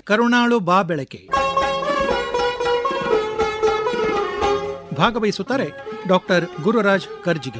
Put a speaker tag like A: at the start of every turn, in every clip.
A: ಕರುಣಾಳು ಬಾ ಬೆಳಕೆ ಭಾಗವಹಿಸುತ್ತಾರೆ doctor Gururaj Karjagi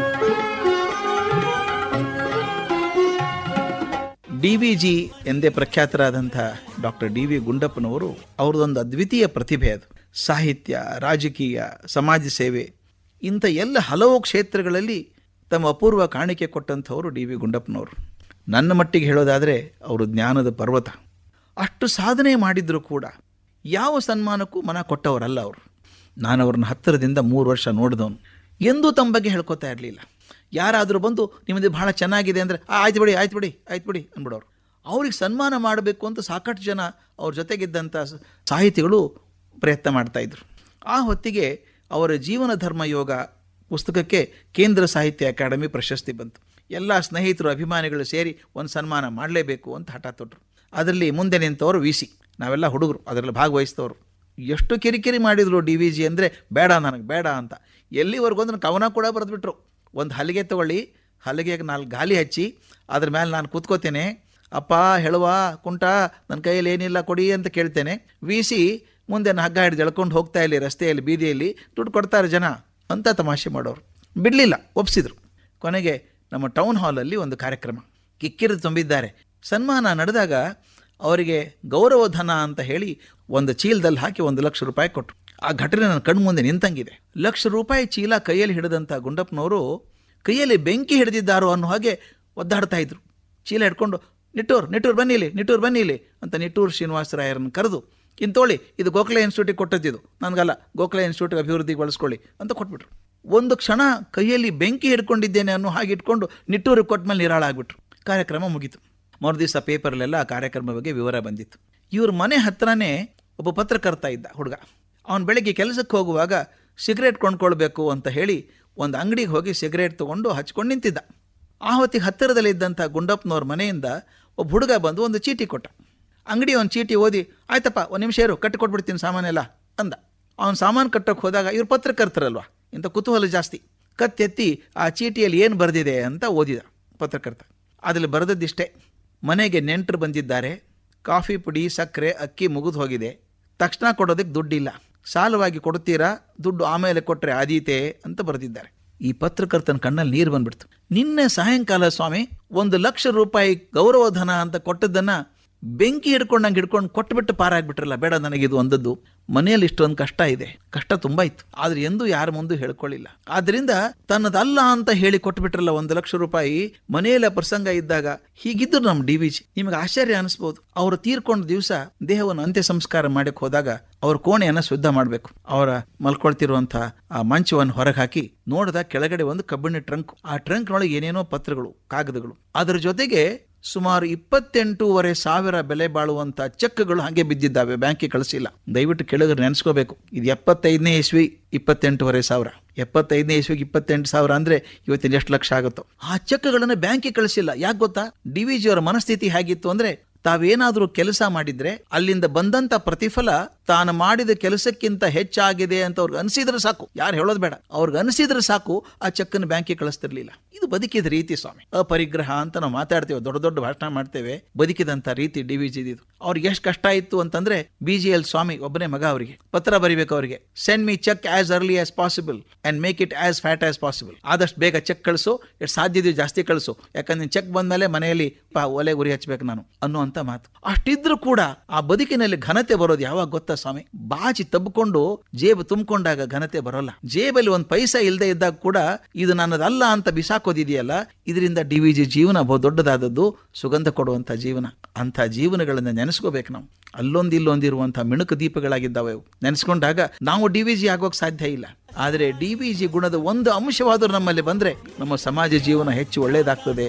B: D V G ಎಂದೇ ಪ್ರಖ್ಯಾತರಾದಂಥ ಡಾಕ್ಟರ್ ಡಿ ವಿ ಗುಂಡಪ್ಪನವರು ಅವ್ರದ್ದೊಂದು ಅದ್ವಿತೀಯ ಪ್ರತಿಭೆ ಅದು ಸಾಹಿತ್ಯ ರಾಜಕೀಯ ಸಮಾಜ ಸೇವೆ ಇಂಥ ಎಲ್ಲ ಹಲವು ಕ್ಷೇತ್ರಗಳಲ್ಲಿ ತಮ್ಮ ಅಪೂರ್ವ ಕಾಣಿಕೆ ಕೊಟ್ಟಂಥವರು ಡಿ ವಿ ಗುಂಡಪ್ಪನವರು ನನ್ನ ಮಟ್ಟಿಗೆ ಹೇಳೋದಾದರೆ ಅವರು ಜ್ಞಾನದ ಪರ್ವತ ಅಷ್ಟು ಸಾಧನೆ ಮಾಡಿದರೂ ಕೂಡ ಯಾವ ಸನ್ಮಾನಕ್ಕೂ ಮನ ಕೊಟ್ಟವರಲ್ಲ ಅವರು ನಾನು ಅವ್ರನ್ನ ಹತ್ತಿರದಿಂದ ಮೂರು ವರ್ಷ ನೋಡಿದವನು ಎಂದೂ ತಮ್ಮ ಬಗ್ಗೆ ಹೇಳ್ಕೊತಾ ಇರಲಿಲ್ಲ ಯಾರಾದರೂ ಬಂದು ನಿಮ್ಮದು ಭಾಳ ಚೆನ್ನಾಗಿದೆ ಅಂದರೆ ಆಯ್ತು ಬಿಡಿ ಆಯ್ತು ಬಿಡಿ ಆಯ್ತು ಬಿಡಿ ಅಂದ್ಬಿಡೋರು ಅವ್ರಿಗೆ ಸನ್ಮಾನ ಮಾಡಬೇಕು ಅಂತ ಸಾಕಷ್ಟು ಜನ ಅವ್ರ ಜೊತೆಗಿದ್ದಂಥ ಸ- ಸಾಹಿತಿಗಳು ಪ್ರಯತ್ನ ಮಾಡ್ತಾಯಿದ್ರು ಆ ಹೊತ್ತಿಗೆ ಅವರ ಜೀವನ ಧರ್ಮ ಯೋಗ ಪುಸ್ತಕಕ್ಕೆ ಕೇಂದ್ರ ಸಾಹಿತ್ಯ ಅಕಾಡೆಮಿ ಪ್ರಶಸ್ತಿ ಬಂತು ಎಲ್ಲ ಸ್ನೇಹಿತರು ಅಭಿಮಾನಿಗಳು ಸೇರಿ ಒಂದು ಸನ್ಮಾನ ಮಾಡಲೇಬೇಕು ಅಂತ ಹಠ ತೊಟ್ಟರು ಅದರಲ್ಲಿ ಮುಂದೆ ನಿಂತವರು ವಿ ಸಿ ನಾವೆಲ್ಲ ಹುಡುಗರು ಅದರಲ್ಲಿ ಭಾಗವಹಿಸಿದವರು ಎಷ್ಟು ಕಿರಿಕಿರಿ ಮಾಡಿದ್ರು ಡಿ ವಿ ಜಿ ಅಂದರೆ ಬೇಡ ನನಗೆ ಬೇಡ ಅಂತ ಎಲ್ಲಿವರೆಗೂ ಅಂದ್ರೆ ಕವನ ಕೂಡ ಬರೆದ್ಬಿಟ್ರು ಒಂದು ಹಲಿಗೆ ತಗೊಳ್ಳಿ ಹಲಿಗೆಗೆ ನಾಲ್ಕು ಗಾಲಿ ಹಚ್ಚಿ ಅದ್ರ ಮೇಲೆ ನಾನು ಕೂತ್ಕೋತೇನೆ ಅಪ್ಪ ಹೇಳುವ ಕುಂಟ ನನ್ನ ಕೈಯಲ್ಲಿ ಏನಿಲ್ಲ ಕೊಡಿ ಅಂತ ಕೇಳ್ತೇನೆ ವಿ ಸಿ ಮುಂದೆ ನಾನು ಹಗ್ಗ ಹಿಡಿದು ಎಳ್ಕೊಂಡು ಹೋಗ್ತಾ ಇಲ್ಲಿ ರಸ್ತೆಯಲ್ಲಿ ಬೀದಿಯಲ್ಲಿ ದುಡ್ಡು ಕೊಡ್ತಾರೆ ಜನ ಅಂತ ತಮಾಷೆ ಮಾಡೋರು ಬಿಡಲಿಲ್ಲ ಒಪ್ಸಿದ್ರು ಕೊನೆಗೆ ನಮ್ಮ ಟೌನ್ ಹಾಲಲ್ಲಿ ಒಂದು ಕಾರ್ಯಕ್ರಮ ಕಿಕ್ಕಿರಿದು ತುಂಬಿದ್ದಾರೆ ಸನ್ಮಾನ ನಡೆದಾಗ ಅವರಿಗೆ ಗೌರವಧನ ಅಂತ ಹೇಳಿ ಒಂದು ಚೀಲದಲ್ಲಿ ಹಾಕಿ ಒಂದು ಲಕ್ಷ ರೂಪಾಯಿ ಕೊಟ್ಟರು ಆ ಘಟನೆ ನನ್ನ ಕಣ್ಣು ಮುಂದೆ ನಿಂತಂಗಿದೆ ಲಕ್ಷ ರೂಪಾಯಿ ಚೀಲ ಕೈಯಲ್ಲಿ ಹಿಡಿದಂಥ ಗುಂಡಪ್ಪನವರು ಕೈಯಲ್ಲಿ ಬೆಂಕಿ ಹಿಡಿದಿದ್ದಾರೋ ಅನ್ನೋ ಹಾಗೆ ಒದ್ದಾಡ್ತಾ ಇದ್ರು ಚೀಲ ಹಿಡ್ಕೊಂಡು ನಿಟ್ಟೂರ್ ನಿಟ್ಟೂರ್ ಬನ್ನಿಲಿ ನಿಟ್ಟೂರ್ ಬನ್ನಿಲಿ ಅಂತ ನಿಟ್ಟೂರ್ ಶ್ರೀನಿವಾಸರಾಯರನ್ನು ಕರೆದು ಇಂತೋಳಿ ಇದು ಗೋಖಲೆ ಇನ್ಸ್ಟಿಟ್ಯೂಟಿಗೆ ಕೊಟ್ಟದ್ದಿದು ನನಗಲ್ಲ ಗೋಖಲೆ ಇನ್ಸ್ಟಿಟ್ಯೂಟ್ ಅಭಿವೃದ್ಧಿಗೆ ಬಳಸ್ಕೊಳ್ಳಿ ಅಂತ ಕೊಟ್ಬಿಟ್ರು ಒಂದು ಕ್ಷಣ ಕೈಯಲ್ಲಿ ಬೆಂಕಿ ಹಿಡ್ಕೊಂಡಿದ್ದೇನೆ ಅನ್ನೋ ಹಾಗೆ ಇಟ್ಕೊಂಡು ನಿಟ್ಟೂರಿಗೆ ಕೊಟ್ಟ ಮೇಲೆ ನಿರಾಳ ಆಗ್ಬಿಟ್ರು ಕಾರ್ಯಕ್ರಮ ಮುಗೀತು ಮರುದಿವಸ ಪೇಪರ್ಲೆಲ್ಲ ಆ ಕಾರ್ಯಕ್ರಮ ಬಗ್ಗೆ ವಿವರ ಬಂದಿತ್ತು ಇವ್ರ ಮನೆ ಹತ್ರನೇ ಒಬ್ಬ ಪತ್ರಕರ್ತ ಇದ್ದ ಹುಡುಗ ಅವನು ಬೆಳಗ್ಗೆ ಕೆಲಸಕ್ಕೆ ಹೋಗುವಾಗ ಸಿಗರೇಟ್ ಕೊಂಡ್ಕೊಳ್ಬೇಕು ಅಂತ ಹೇಳಿ ಒಂದು ಅಂಗಡಿಗೆ ಹೋಗಿ ಸಿಗರೇಟ್ ತೊಗೊಂಡು ಹಚ್ಕೊಂಡು ನಿಂತಿದ್ದ ಆ ಹೊತ್ತಿಗೆ ಹತ್ತಿರದಲ್ಲಿದ್ದಂಥ ಗುಂಡಪ್ಪನವ್ರ ಮನೆಯಿಂದ ಒಬ್ಬ ಹುಡುಗ ಬಂದು ಒಂದು ಚೀಟಿ ಕೊಟ್ಟ ಅಂಗಡಿ ಒಂದು ಚೀಟಿ ಓದಿ ಆಯ್ತಪ್ಪ ಒಂದು ನಿಮಿಷ ಇರು ಕಟ್ಟಿ ಕೊಟ್ಬಿಡ್ತೀನಿ ಸಾಮಾನೆಲ್ಲ ಅಂದ ಅವ್ನು ಸಾಮಾನು ಕಟ್ಟಕ್ಕೆ ಹೋದಾಗ ಇವ್ರು ಪತ್ರಕರ್ತರಲ್ವಾ ಇಂಥ ಕುತೂಹಲ ಜಾಸ್ತಿ ಕತ್ತೆತ್ತಿ ಆ ಚೀಟಿಯಲ್ಲಿ ಏನು ಬರೆದಿದೆ ಅಂತ ಓದಿದ ಪತ್ರಕರ್ತ ಅದರಲ್ಲಿ ಬರೆದದ್ದಿಷ್ಟೇ ಮನೆಗೆ ನೆಂಟರು ಬಂದಿದ್ದಾರೆ ಕಾಫಿ ಪುಡಿ ಸಕ್ಕರೆ ಅಕ್ಕಿ ಮುಗಿದು ಹೋಗಿದೆ ತಕ್ಷಣ ಕೊಡೋದಕ್ಕೆ ದುಡ್ಡಿಲ್ಲ ಸಾಲವಾಗಿ ಕೊಡ್ತೀರಾ ದುಡ್ಡು ಆಮೇಲೆ ಕೊಟ್ಟರೆ ಆದೀತೆ ಅಂತ ಬರೆದಿದ್ದಾರೆ ಈ ಪತ್ರಕರ್ತನ ಕಣ್ಣಲ್ಲಿ ನೀರು ಬಂದ್ಬಿಡ್ತು ನಿನ್ನೆ ಸಾಯಂಕಾಲ ಸ್ವಾಮಿ ಒಂದು ಲಕ್ಷ ರೂಪಾಯಿ ಗೌರವಧನ ಅಂತ ಕೊಟ್ಟದ್ದನ್ನ ಬೆಂಕಿ ಹಿಡ್ಕೊಂಡಂಗೆ ಹಿಡ್ಕೊಂಡು ಕೊಟ್ಬಿಟ್ಟು ಪಾರಾಗ್ಬಿಟ್ರಲ್ಲ ಬೇಡ ನನಗಿದು ಒಂದದ್ದು ಮನೆಯಲ್ಲಿ ಇಷ್ಟೊಂದು ಕಷ್ಟ ಇದೆ ಕಷ್ಟ ತುಂಬಾ ಇತ್ತು ಆದ್ರೆ ಎಂದೂ ಯಾರ ಮುಂದೂ ಹೇಳ್ಕೊಳ್ಳಿಲ್ಲ ಆದ್ರಿಂದ ತನ್ನದಲ್ಲ ಅಂತ ಹೇಳಿ ಕೊಟ್ಬಿಟ್ರಲ್ಲ ಒಂದು ಲಕ್ಷ ರೂಪಾಯಿ ಮನೆಯಲ್ಲ ಪ್ರಸಂಗ ಇದ್ದಾಗ ಹೀಗಿದ್ರು ನಮ್ಮ ಡಿ ವಿ ಜಿ ನಿಮಗೆ ಆಶ್ಚರ್ಯ ಅನಿಸ್ಬೋದು ಅವರು ತೀರ್ಕೊಂಡ ದಿವಸ ದೇಹವನ್ನು ಅಂತ್ಯ ಸಂಸ್ಕಾರ ಮಾಡಕ್ಕೆ ಹೋದಾಗ ಅವ್ರ ಕೋಣೆಯನ್ನ ಶುದ್ಧ ಮಾಡಬೇಕು ಅವರ ಮಲ್ಕೊಳ್ತಿರುವಂತ ಆ ಮಂಚವನ್ನು ಹೊರಗೆ ಹಾಕಿ ನೋಡಿದ ಕೆಳಗಡೆ ಒಂದು ಕಬ್ಬಿಣ ಟ್ರಂಕ್ ಆ ಟ್ರಂಕ್ ನೊಳಗೆ ಏನೇನೋ ಪತ್ರಗಳು ಕಾಗದಗಳು ಅದರ ಜೊತೆಗೆ ಸುಮಾರು ಇಪ್ಪತ್ತೆಂಟೂವರೆ ಸಾವಿರ ಬೆಲೆ ಬಾಳುವಂತ ಚೆಕ್ಗಳು ಹಾಗೆ ಬಿದ್ದಿದ್ದಾವೆ ಬ್ಯಾಂಕಿಗೆ ಕಳಿಸಿಲ್ಲ ದಯವಿಟ್ಟು ಕೆಳಗಡೆ ನೆನೆಸ್ಕೋಬೇಕು ಇದು ಎಪ್ಪತ್ತೈದನೇ ಇಸ್ವಿ ಇಪ್ಪತ್ತೆಂಟೂವರೆ ಸಾವಿರ ಎಪ್ಪತ್ತೈದನೇ ಇಸ್ವಿಗೆ ಇಪ್ಪತ್ತೆಂಟು ಸಾವಿರ ಅಂದ್ರೆ ಇವತ್ತಿನ ಎಷ್ಟು ಲಕ್ಷ ಆಗುತ್ತೋ ಆ ಚೆಕ್ಗಳನ್ನು ಬ್ಯಾಂಕಿಗೆ ಕಳಿಸಿಲ್ಲ ಯಾಕೆ ಗೊತ್ತಾ ಡಿ ವಿ ಜಿ ಅವರ ಮನಸ್ಥಿತಿ ಹೇಗಿತ್ತು ಅಂದ್ರೆ ತಾವೇನಾದರೂ ಕೆಲಸ ಮಾಡಿದ್ರೆ ಅಲ್ಲಿಂದ ಬಂದಂತ ಪ್ರತಿಫಲ ತಾನು ಮಾಡಿದ ಕೆಲಸಕ್ಕಿಂತ ಹೆಚ್ಚಾಗಿದೆ ಅಂತ ಅವ್ರಿಗೆ ಅನಿಸಿದ್ರೆ ಸಾಕು ಯಾರು ಹೇಳೋದು ಬೇಡ ಅವ್ರಿಗೆ ಅನಿಸಿದ್ರೆ ಸಾಕು ಆ ಚೆಕ್ಕನ್ನು ಬ್ಯಾಂಕಿಗೆ ಕಳಿಸ್ತಿರ್ಲಿಲ್ಲ ಇದು ಬದುಕಿದ ರೀತಿ ಸ್ವಾಮಿ ಅಪರಿಗ್ರಹ ಅಂತ ನಾವು ಮಾತಾಡ್ತೇವೆ ದೊಡ್ಡ ದೊಡ್ಡ ಭಾಷಣ ಮಾಡ್ತೇವೆ ಬದುಕಿದಂತ ರೀತಿ ಡಿ ವಿ ಜಿದು ಅವ್ರಿಗೆ ಎಷ್ಟು ಕಷ್ಟ ಇತ್ತು ಅಂತಂದ್ರೆ ಬಿ ಜಿ ಎಲ್ ಸ್ವಾಮಿ ಒಬ್ಬನೇ ಮಗ ಅವರಿಗೆ ಪತ್ರ ಬರಿಬೇಕು ಅವರಿಗೆ send me cheque as early as possible and make it as fast as possible ಆದಷ್ಟು ಬೇಗ ಚೆಕ್ ಕಳಿಸು ಎಷ್ಟು ಸಾಧ್ಯ ಇದೆಯೋ ಜಾಸ್ತಿ ಕಳಿಸು ಯಾಕಂದ್ರೆ ಚೆಕ್ ಬಂದ್ಮೇಲೆ ಮನೆಯಲ್ಲಿ ಪಾ ಒಲೆ ಗುರಿ ಹಚ್ಬೇಕು ನಾನು ಅನ್ನುವಂತ ಮಾತು ಅಷ್ಟಿದ್ರು ಕೂಡ ಆ ಬದುಕಿನಲ್ಲಿ ಘನತೆ ಬರೋದು ಯಾವಾಗ ಗೊತ್ತಾ ಸ್ವಾಮಿ ಬಾಚಿ ತಬ್ಕೊಂಡು ಜೇಬು ತುಂಬಿಕೊಂಡಾಗ ಘನತೆ ಬರೋಲ್ಲ ಜೇಬಲ್ಲಿ ಒಂದು ಪೈಸಾ ಇಲ್ಲದೆ ಇದ್ದಾಗ ಕೂಡ ಇದು ನನ್ನದಲ್ಲ ಅಂತ ಬಿಸಾಕೋದಿದೆಯಲ್ಲ ಇದರಿಂದ ಡಿ ವಿ ಜಿ ಜೀವನ ಬಹು ದೊಡ್ಡದಾದದ್ದು ಸುಗಂಧ ಕೊಡುವಂತ ಜೀವನ ಅಂಥ ಜೀವನಗಳನ್ನ ನೆನೆಸ್ಕೋಬೇಕು ನಾವು ಅಲ್ಲೊಂದು ಇಲ್ಲೊಂದು ಇರುವಂಥ ಮಿಣುಕು ದೀಪಗಳಾಗಿದ್ದಾವೆ ಅವು ನೆನೆಸ್ಕೊಂಡಾಗ ನಾವು ಡಿ ವಿ ಜಿ ಆಗೋಕೆ ಸಾಧ್ಯ ಇಲ್ಲ ಆದರೆ ಡಿ ವಿ ಜಿ ಗುಣದ ಒಂದು ಅಂಶವಾದರೂ ನಮ್ಮಲ್ಲಿ ಬಂದ್ರೆ ನಮ್ಮ ಸಮಾಜ ಜೀವನ ಹೆಚ್ಚು ಒಳ್ಳೆಯದಾಗ್ತದೆ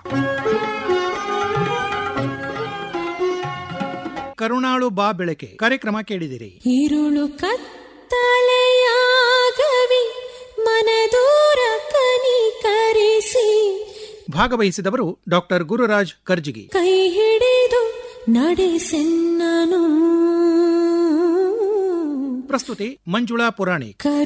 A: ಕರುಣಾಳು ಬಾ ಬೆಳಕೆ ಕಾರ್ಯಕ್ರಮ ಕೇಳಿದಿರಿ
C: ഇരുളു ಕತ್ತಲೆಯಾಗವಿ ಮನದೂರ ಕನಿಕರಿಸಿ
A: ಭಾಗವಹಿಸಿದವರು ಡಾಕ್ಟರ್ ಗುರುರಾಜ್ ಕರ್ಜಿಗಿ
C: ಕೈ ಹಿಡಿದು ನಡೆಸೆನ್ನನು
A: ಪ್ರಸ್ತುತಿ ಮಂಜುಳಾ ಪುರಾಣಿಕ್